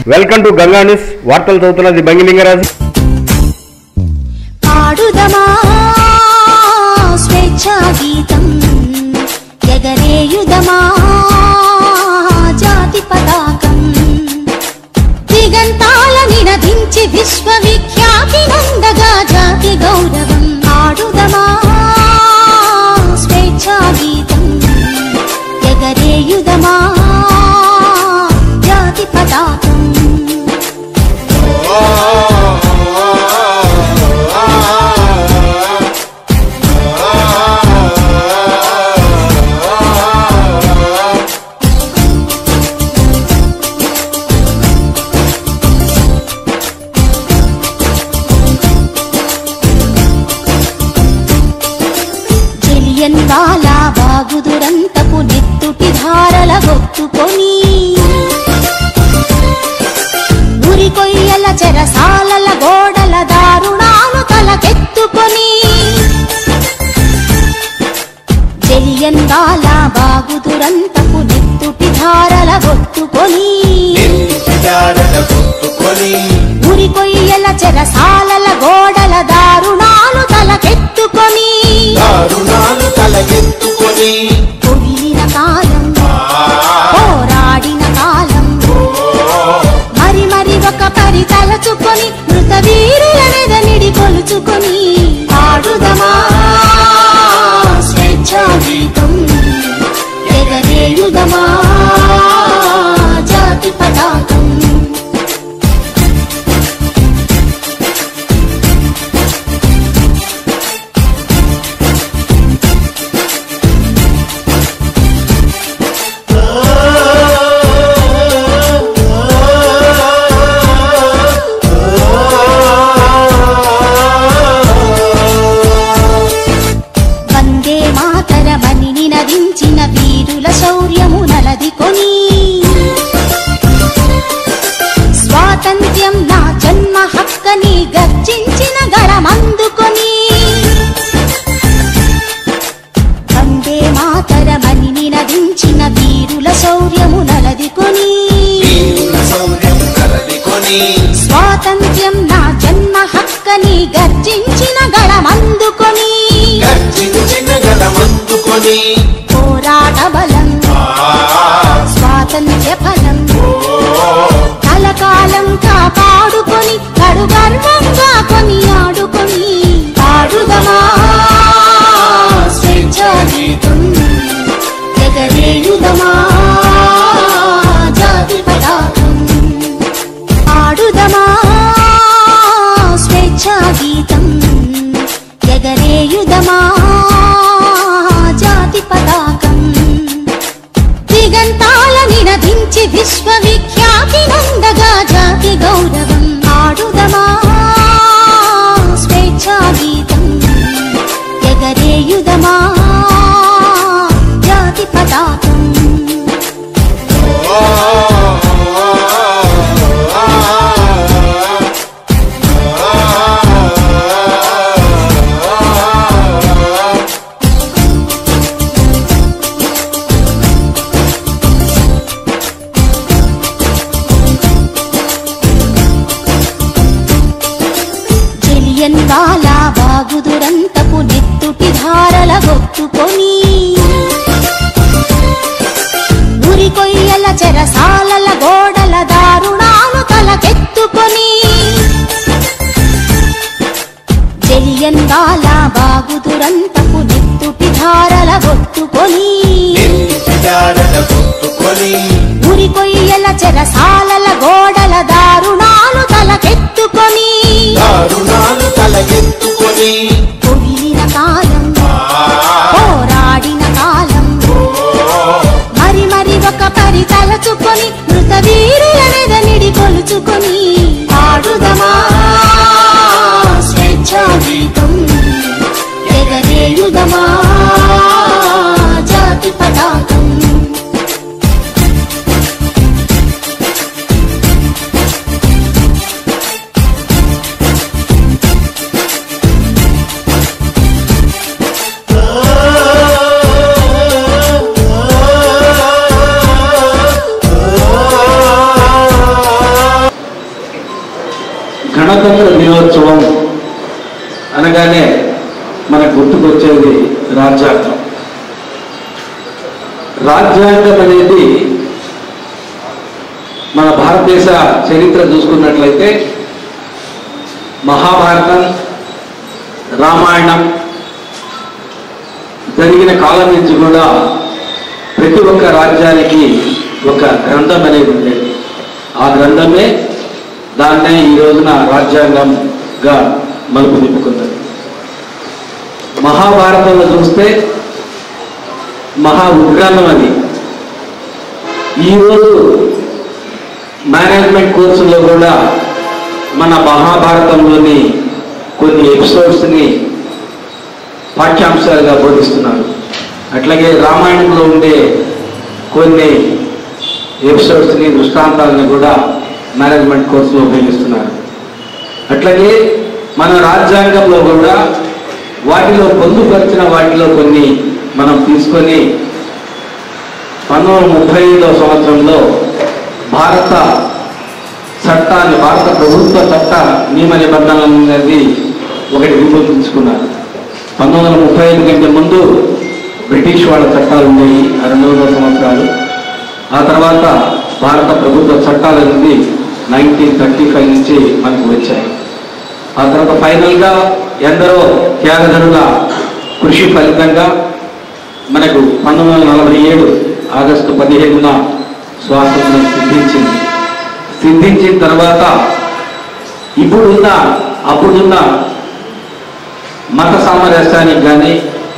welcome to Ganga news వార్తలు చదువుతున్నది బంగిలింగరాజు పాడుదమా స్వేచ్ఛా గీతం ఎగరేయుదమా జాతి పతాకం దిగంతాల నినదించి విశ్వవిఖ్యాతి నందగా జాతి గౌరవం పాడుదమా స్వేచ్ఛా గీతం ఎగరేయుదమా జాతి పతాకం జలియన్ వాలా బాగుదురంతపు నెత్తుటి ధారల గొత్తుకొని ఉరి కొయ్యల చెరసాలల గోడల దారుణాలు తలకెత్తుకొని జలియన్ వాలా బాగుదురంతపు నెత్తుటి ధారల గొత్తుకొని నిర్విచారణ గుర్తుకొని ఉరి కొయ్యల చెరసాలల గోడల దారుణాలు తలకెత్తుకొని దారుణాలు తలెత్తుకొని పొగిలిన కాలం పోరాడిన కాలం మరి మరి ఒక పరి తలచుకొని మృత వీరుల నిడి కొలుచుకొని ఆడుదమా స్వేచ్ఛా గీతం ఎగరేయుదమా జాతి పతాకం వందే మాతరమని నినదించిన వీరుల శౌర్యము నలదికొని స్వాతంత్ర్యం నా జన్మ హక్కని గర్జించిన గళమందుకొని వందే మాతరమని నినదించిన వీరుల శౌర్యము నలదికొని వీరుల శౌర్యం కలదికొని స్వాతంత్ర్యం నా జన్మ హక్కని గర్జించిన గళమందుకొని గర్జించిన గలమందుకొని పోరాట బలం స్వాతంత్ర్య ఫలం కలకాలం కాపాడుకొని కడు గర్వంగా కొని ఆడుకొని పాడుదమా స్వేచ్ఛా గీతం ఎగరేయుదమా జాతి పతాకం పాడుదమా స్వేచ్ఛా గీతం ఎగరేయుదమా జాతి పతాకం దిగంతాల నినదించి విశ్వవిఖ్యాతి నందగా జాతి గౌరవం ఆడుదమా స్వేచ్ఛా గీతం ఎగరేయుదమా జాతి పతాకం జలియన్ వాలా బాగుదురంతపు నెత్తుటి ధారల గొత్తుకొని ఉరి కొయ్యల చెరసాలల గోడల దారుణాలు తలకెత్తుకొని జలియన్ వాలా బాగుదురంతపు నెత్తుటి ధారల గొత్తుకొని నిర్విచారణ గుర్తుకొని ఉరి కొయ్యల చెరసాలల గోడల దారుణాలు తలకెత్తుకొని దారుణాలు తలెత్తుకొని పొగిలిన కాలం పోరాడిన కాలం మరి మరి ఒక పరి తలచుకొని మృత వీరుల నిడి కొలుచుకొని ఆడుదమా స్వేచ్ఛా గీతం ఎగరేయుదమా జాతి పతాకం గణతంత్ర దినోత్సవం అనగానే మనకు గుర్తుకొచ్చేది రాజ్యాంగం రాజ్యాంగం అనేది మన భారతదేశ చరిత్ర చూసుకున్నట్లయితే మహాభారతం రామాయణం జరిగిన కాలం నుంచి కూడా ప్రతి ఒక్క రాజ్యానికి ఒక గ్రంథం అనేది ఉండేది ఆ గ్రంథమే దాన్నే ఈ రోజున రాజ్యాంగంగా మలుపు తిప్పుకున్నది మహాభారతంలో చూస్తే మహా ఉద్గ్రంథం అది ఈరోజు మేనేజ్మెంట్ కోర్సుల్లో కూడా మన మహాభారతంలోని కొన్ని ఎపిసోడ్స్ని పాఠ్యాంశాలుగా బోధిస్తున్నారు అట్లాగే రామాయణంలో ఉండే కొన్ని ఎపిసోడ్స్ని దృష్టాంతాలను కూడా మేనేజ్మెంట్ కోర్సులో ఉపయోగిస్తున్నారు అట్లాగే మన రాజ్యాంగంలో కూడా వాటిలో పొందుపరిచిన వాటిలో కొన్ని మనం తీసుకొని పంతొమ్మిది వందల ముప్పై ఐదవ సంవత్సరంలో భారత చట్టాన్ని భారత ప్రభుత్వ చట్ట నియమ నిబంధనలు అనేది ఒకటి రూపొందించుకున్నారు పంతొమ్మిది వందల ముప్పై ఐదు కంటే ముందు బ్రిటిష్ వాళ్ళ చట్టాలు ఉన్నాయి ఆ రెండు వందల సంవత్సరాలు ఆ తర్వాత భారత ప్రభుత్వ చట్టాలు అనేది నైన్టీన్ థర్టీ ఫైవ్ నుంచి మనకు వచ్చాయి ఆ తర్వాత ఫైనల్గా ఎందరో త్యాగధనుల కృషి ఫలితంగా మనకు పంతొమ్మిది వందల నలభై ఏడు ఆగస్టు పదిహేనున స్వాతంత్రం సిద్ధించింది సిద్ధించిన తర్వాత ఇప్పుడున్న అప్పుడున్న మత సామరస్యానికి కానీ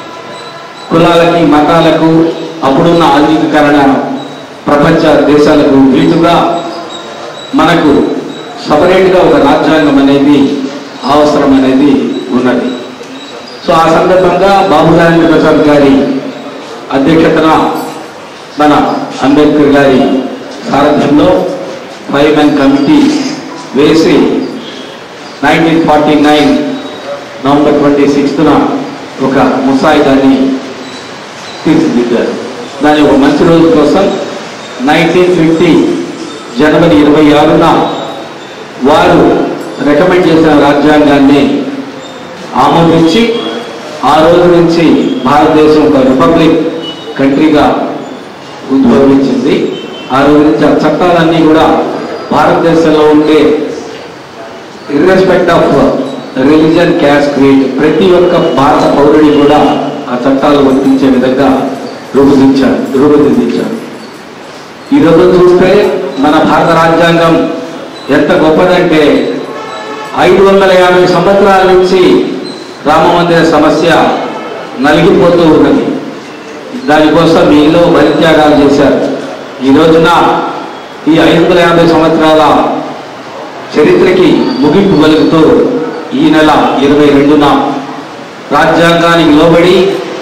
కులాలకి మతాలకు అప్పుడున్న ఆధునికీకరణ ప్రపంచ దేశాలకు వీటుగా మనకు సపరేట్గా ఒక రాజ్యాంగం అనేది అవసరం అనేది ఉన్నది సో ఆ సందర్భంగా బాబు రాజేంద్ర ప్రసాద్ గారి అధ్యక్షతన మన అంబేద్కర్ గారి సారథ్యంలో ఫైవ్ మెన్ కమిటీ వేసి nineteen forty nine November twenty సిక్స్త్న ఒక ముసాయిదాన్ని తీర్చిదిద్దారు దాని ఒక మంచి రోజు కోసం నైన్టీన్ ఫిఫ్టీ జనవరి ఇరవై ఆరున వారు రికమెండ్ చేసిన రాజ్యాంగాన్ని ఆమోదించి ఆ రోజు నుంచి భారతదేశం ఒక రిపబ్లిక్ కంట్రీగా ఉద్భవించింది ఆ రోజు నుంచి ఆ చట్టాలన్నీ కూడా భారతదేశంలో ఉండే irrespective of religion caste create ప్రతి ఒక్క భారత పౌరుడి కూడా ఆ చట్టాలు వర్తించే విధంగా రూపుదించారు రూపుదిద్దించారు ఈ రోజు చూస్తే మన భారత రాజ్యాంగం ఎంత గొప్పదంటే ఐదు వందల యాభై సంవత్సరాల నుంచి రామ మందిర సమస్య నలిగిపోతూ ఉన్నది దానికోసం మీలో బలిత్యాగాలు చేశారు ఈ రోజున ఈ ఐదు వందల యాభై సంవత్సరాల చరిత్రకి ముగింపు కలుగుతూ ఈ నెల ఇరవై రెండున రాజ్యాంగానికి లోబడి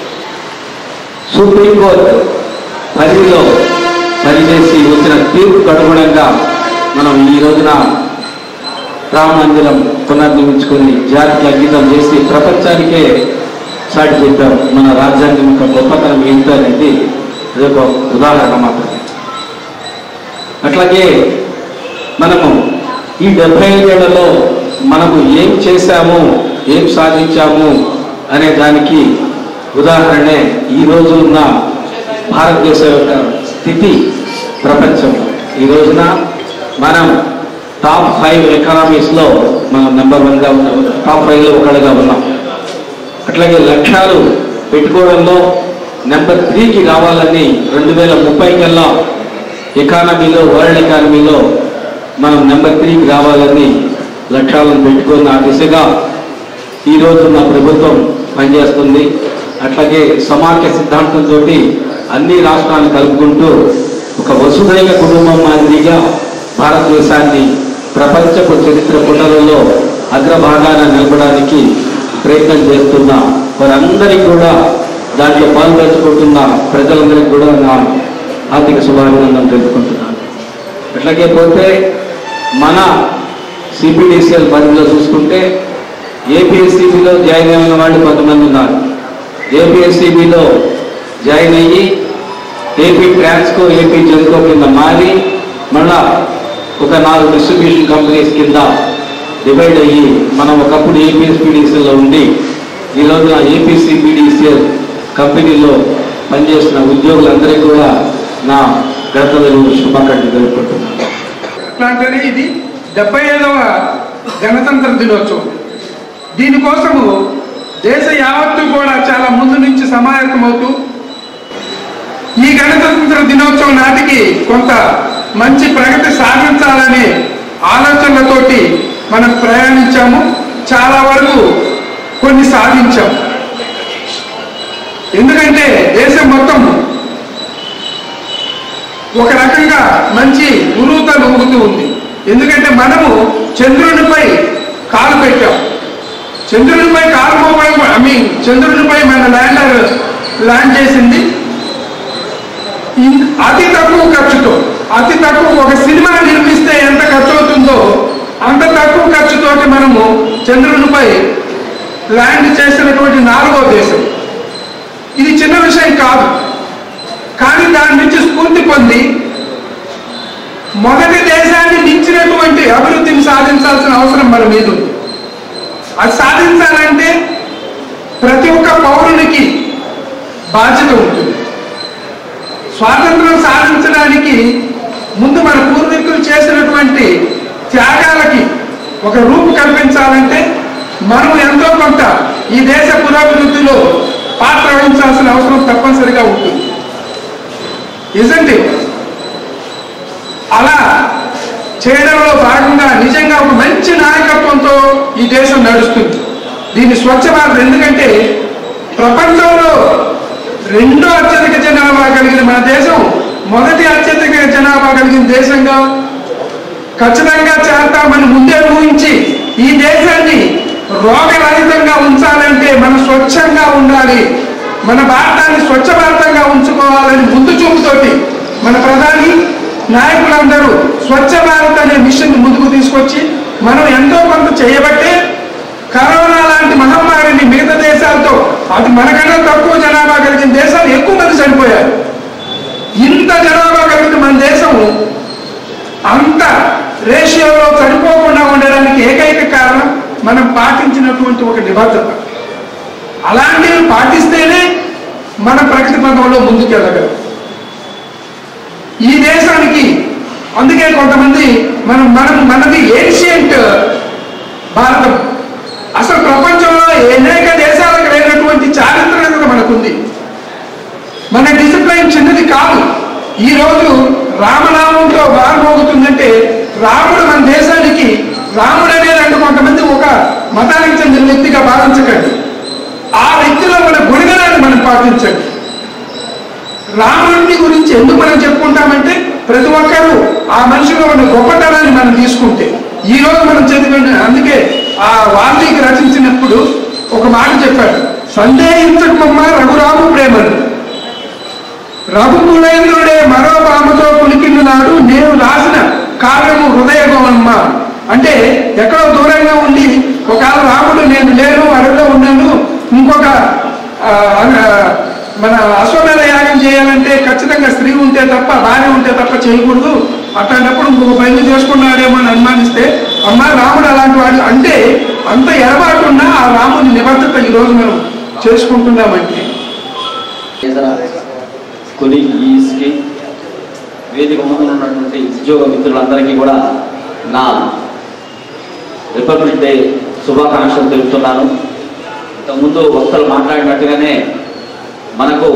సుప్రీంకోర్టు పరిధిలో పనిచేసి వచ్చిన తీర్పుకు అనుగుణంగా మనం ఈ రోజున రామ మందిరం పునర్నిర్మించుకొని జాతికి అంకితం చేసి ప్రపంచానికే సాటి చెప్పాం మన రాజ్యాంగం యొక్క గొప్పతనం ఏంటో అనేది ఇది ఒక ఉదాహరణ మాత్రమే అట్లాగే మనము ఈ డెబ్బై ఏళ్లలో మనము ఏం చేశాము ఏం సాధించాము అనే దానికి ఉదాహరణే ఈ రోజు ఉన్న భారతదేశం యొక్క స్థితి ప్రపంచంలో ఈ రోజున మనం టాప్ ఫైవ్ ఎకనామీస్లో మనం నెంబర్ వన్గా ఉన్నాం టాప్ ఫైవ్లో ఒకళ్ళుగా ఉన్నాం అట్లాగే లక్ష్యాలు పెట్టుకోవడంలో నెంబర్ త్రీకి రావాలని రెండు వేల ముప్పై కల్లా ఎకానమీలో వరల్డ్ ఎకానమీలో మనం నెంబర్ త్రీకి రావాలని లక్ష్యాలను పెట్టుకున్న ఆ దిశగా ఈరోజు నా ప్రభుత్వం పనిచేస్తుంది అట్లాగే సమాఖ్య సిద్ధాంతంతో అన్ని రాష్ట్రాలను కలుపుకుంటూ ఒక వసుదైక కుటుంబం మాదిరిగా భారతదేశాన్ని ప్రపంచపు చరిత్ర పుటలలో అగ్రభాగాన నిలపడానికి ప్రయత్నం చేస్తున్న వారందరికీ కూడా దాంట్లో పాల్పంచుకుంటున్న ప్రజలందరికీ కూడా నా ఆర్థిక శుభాభినందనలు తెలుపుకుంటున్నాను అట్లాగే పోతే మన సిపిడిసిఎల్ పరిధిలో చూసుకుంటే ఏపీఎస్సిబిలో జాయిన్ అయిన వాళ్ళు కొంతమంది ఉన్నారు ఏపీఎస్సిబిలో జాయిన్ అయ్యి ఏపీ ట్రాన్స్కో ఏపీ జెన్కో కింద మారి మళ్ళా ఒక నాలుగు డిస్ట్రిబ్యూషన్ కంపెనీస్ కింద డివైడ్ అయ్యి మనం ఒకప్పుడు ఏపీఎస్పీడీసీలో ఉండి ఈ రోజున ఏపీసీపీడీసీఎల్ కంపెనీలో పనిచేసిన ఉద్యోగులందరికీ కూడా నా గణతంత్ర శుభాకాంక్షలు తెలుపుకుంటున్నాను అట్లాంటిది ఇది డెబ్బై ఐదవ గణతంత్ర దినోత్సవం దీనికోసము దేశ యావత్తు కూడా చాలా ముందు నుంచి సమాయత్తమవుతూ ఈ గణతంత్ర దినోత్సవం నాటికి కొంత మంచి ప్రగతి సాధించాలనే ఆలోచనలతోటి మనం ప్రయాణించాము చాలా వరకు కొన్ని సాధించాం ఎందుకంటే దేశం మొత్తం ఒక రకంగా మంచి ఉరుతలు ఊగుతూ ఉంది ఎందుకంటే మనము చంద్రునిపై కాలు పెట్టాం చంద్రునిపై కాలు మోపడం ఐ మీన్ చంద్రునిపై మన ల్యాండర్ ల్యాండ్ చేసింది ఇన్- అతి తక్కువ ఖర్చుతో అతి తక్కువ ఒక సినిమా నిర్మిస్తే ఎంత ఖర్చు అవుతుందో అంత తక్కువ ఖర్చుతోటి మనము చంద్రునిపై ల్యాండ్ చేసినటువంటి నాలుగో దేశం ఇది చిన్న విషయం కాదు కానీ దాని నుంచి స్ఫూర్తి పొంది మొదటి దేశాన్ని మించినటువంటి అభివృద్ధిని సాధించాల్సిన అవసరం మన మీద ఉంది అది సాధించాలంటే ప్రతి ఒక్క పౌరునికి బాధ్యత ఉంటుంది స్వాతంత్రం సాధించడానికి ముందు మన పూర్వీకులు చేసినటువంటి త్యాగాలకి ఒక రూపు కల్పించాలంటే మనం ఎంతో కొంత ఈ దేశ పురోభివృద్ధిలో పాత్ర వహించాల్సిన అవసరం తప్పనిసరిగా ఉంటుంది ఇజండి అలా చేయడంలో భాగంగా నిజంగా ఒక మంచి నాయకత్వంతో ఈ దేశం నడుస్తుంది దీన్ని స్వచ్ఛ భారత్ ఎందుకంటే ప్రపంచంలో రెండో అత్యధిక జనాభా కలిగిన మన దేశం మొదటి అత్యధిక జనాభా కలిగిన దేశంగా ఖచ్చితంగా చేస్తామని ముందే ఊహించి ఈ దేశాన్ని రోగరహితంగా ఉంచాలంటే మనం స్వచ్ఛంగా ఉండాలి మన భారతాన్ని స్వచ్ఛ భారతంగా ఉంచుకోవాలని ముందు చూపుతోటి మన ప్రధాని నాయకులందరూ స్వచ్ఛ భారత్ అనే మిషన్ ముందుకు తీసుకొచ్చి మనం ఎంతో కొంత చేయబట్టే కరోనా లాంటి మహమ్మారిని మిగతా దేశాలతో అది మనకన్నా తక్కువ జనాభా కలిగిన దేశాలు ఎక్కువ మంది చనిపోయారు ఇంత జనాభా కలిగిన మన దేశం అంత రేషియోలో చనిపోకుండా ఉండడానికి ఏకైక కారణం మనం పాటించినటువంటి ఒక నిబద్ధత అలాంటివి పాటిస్తేనే మన ప్రగతి పథంలో ముందుకెళ్ళగలం ఈ దేశానికి అందుకే కొంతమంది మనం మనం మనది ఏన్షియంట్ భారతం అసలు ప్రపంచంలో అనేక దేశాలకు లేనటువంటి చారిత్రక మనకుంది మన డిసిప్లైన్ చిన్నది కాదు ఈ రోజు రామనామంతో బాగుమోగుతుందంటే రాముడు మన దేశానికి రాముడు అనేది అంటే కొంతమంది ఒక మతానికి చెందిన వ్యక్తిగా భావించకండి ఆ వ్యక్తిలో మన గుణగణాన్ని మనం పాటించండి రాముడిని గురించి ఎందుకు మనం చెప్పుకుంటామంటే ప్రతి ఒక్కరూ ఆ మనిషిలో ఉన్న గొప్పతనాన్ని మనం తీసుకుంటే ఈ రోజు మనం చదివిన అందుకే ఆ వాల్మీకి రచించినప్పుడు ఒక మాట చెప్పాడు సందేహించకమమ్మ రఘురాము ప్రేమను రఘుకులేంద్రుడే మరో పాముతో పులికిండు నాడు నేను రాసిన కావ్యము హృదయగోమమ్మ అంటే ఎక్కడో దూరంగా ఉండి ఒకవేళ రాముడు నేను లేను అడవిలో ఉన్నాను ఇంకొక ఆ, ఆ, మన అశ్వమేధ యాగం చేయాలంటే ఖచ్చితంగా స్త్రీ ఉంటే తప్ప భార్య ఉంటే తప్ప చేయకూడదు అట్లాంటప్పుడు ఇంకొక బయలు చేసుకున్నాడేమో అని అనుమానిస్తే అమ్మ రాముడు అలాంటి వాడు అంటే అంత ఎడబాటు ఉన్నా ఆ రాముని నిబద్ధత ఈరోజు మనం చేసుకుంటున్నామంటే ఇతర కొన్ని ఈస్కి వేదిక ముందు ఉన్నటువంటి ఉద్యోగ మిత్రులందరికీ కూడా నా రిపబ్లిక్ డే శుభాకాంక్షలు తెలుపుతున్నాను ఇంతకుముందు వక్తలు మాట్లాడినట్టుగానే మనకు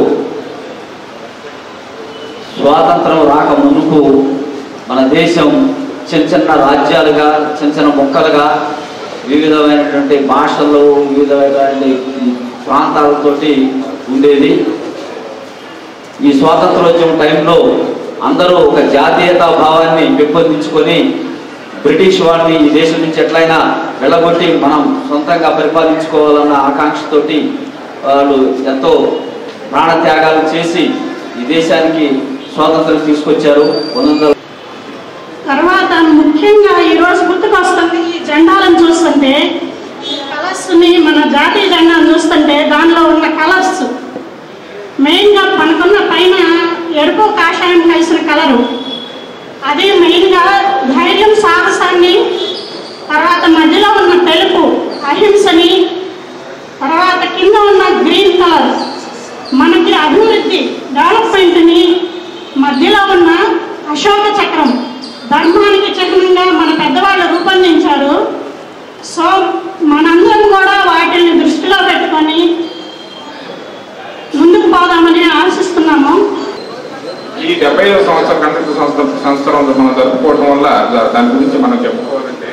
స్వాతంత్రం రాక మునుపు మన దేశం చిన్న చిన్న రాజ్యాలుగా చిన్న చిన్న ముక్కలుగా వివిధమైనటువంటి భాషలు వివిధమైనటువంటి ప్రాంతాలతోటి ఉండేది ఈ స్వాతంత్రోద్యమం టైంలో అందరూ ఒక జాతీయతా భావాన్ని పెంపొందించుకొని బ్రిటిష్ వాడిని ఈ దేశం నుంచి ఎట్లయినా వెళ్ళగొట్టి మనం సొంతంగా పరిపాలించుకోవాలన్న ఆకాంక్షతోటి వాళ్ళు ఎంతో ప్రాణత్యాగాలు చేసి ఈ దేశానికి స్వాతంత్రం తీసుకొచ్చారు వందల తర్వాత ముఖ్యంగా ఈరోజు గుర్తుకొస్తుంది ఈ జెండాలను చూస్తుంటే కలర్స్ని మన జాతీయ జెండాను చూస్తుంటే దానిలో ఉన్న కలర్స్ మెయిన్గా మనకున్న పైన ఎరుపు కాషాయం కలిసిన కలరు అదే మెయిన్గా ధైర్యం సాహసాన్ని తర్వాత మధ్యలో ఉన్న తెలుపు అహింసని తర్వాత కింద ఉన్న గ్రీన్ కలర్ మనకి అభివృద్ధి డెవలప్మెంట్ని మధ్యలో ఉన్న అశోక చక్రం ధర్మానికి చిహ్నంగా మన పెద్దవాళ్ళు రూపొందించారు సో మనందరం కూడా వాటిని దృష్టిలో పెట్టుకొని ముందుకు పోదామని ఆశిస్తున్నాము ఈ డెబ్బై ఐదవ సంవత్సరం గణతంత్ర సంస్థ సంవత్సరం మనం జరుపుకోవడం వల్ల దా- దాని గురించి మనం చెప్పుకోవాలంటే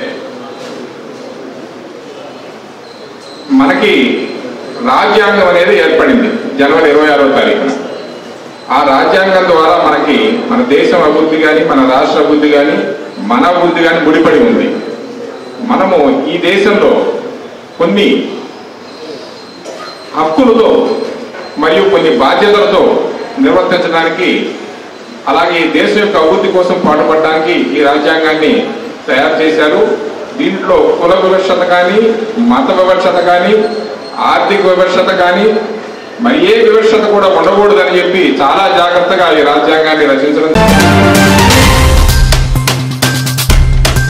మనకి రాజ్యాంగం అనేది ఏర్పడింది జనవరి ఇరవై ఆరో తారీఖున ఆ రాజ్యాంగం ద్వారా మనకి మన దేశం అభివృద్ధి కానీ మన రాష్ట్ర అభివృద్ధి కానీ మన అభివృద్ధి కానీ ముడిపడి ఉంది మనము ఈ దేశంలో కొన్ని హక్కులతో మరియు కొన్ని బాధ్యతలతో నిర్వర్తించడానికి అలాగే ఈ దేశం యొక్క అభివృద్ధి కోసం పాటుపడడానికి ఈ రాజ్యాంగాన్ని తయారు చేశారు దీంట్లో కుల వివక్షత కానీ మత వివక్షత కానీ ఆర్థిక వివక్షత కానీ మరి ఏ వివక్షత కూడా ఉండకూడదని చెప్పి చాలా జాగ్రత్తగా ఈ రాజ్యాంగాన్ని రచించడం